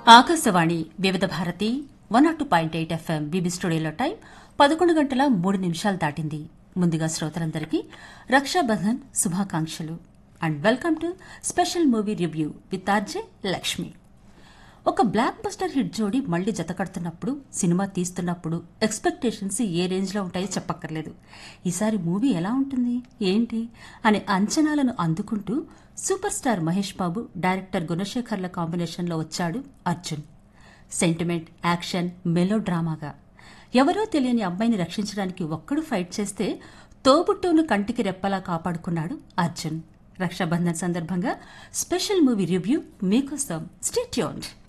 Akashvani Vividh Bharati one not two point eight FM BB స్టూడియోలో time పదకొండు గంటల మూడు నిమిషాలు దాటింది ముందుగా శ్రోతలందరికీ రక్షాబంధన్ శుభాకాంక్షలు and welcome to special movie review with RJ Lakshmi ఒక బ్లాక్ బస్టర్ హిట్ జోడి మళ్లీ జతకడుతున్నప్పుడు సినిమా తీస్తున్నప్పుడు ఎక్స్పెక్టేషన్స్ ఏ రేంజ్లో ఉంటాయో చెప్పక్కర్లేదు ఈసారి మూవీ ఎలా ఉంటుంది ఏంటి అనే అంచనాలను అందుకుంటూ super star Mahesh Babu director గుణశేఖర్ల కాంబినేషన్లో వచ్చాడు అర్జున్ సెంటిమెంట్ యాక్షన్ మెలో డ్రామాగా ఎవరో తెలియని అమ్మాయిని రక్షించడానికి ఒక్కడు ఫైట్ చేస్తే తోబుట్టును కంటికి రెప్పలా కాపాడుకున్నాడు అర్జున్ రక్షాబంధన్ సందర్భంగా స్పెషల్ మూవీ రివ్యూ మీకోసం స్టేట్యూన్డ్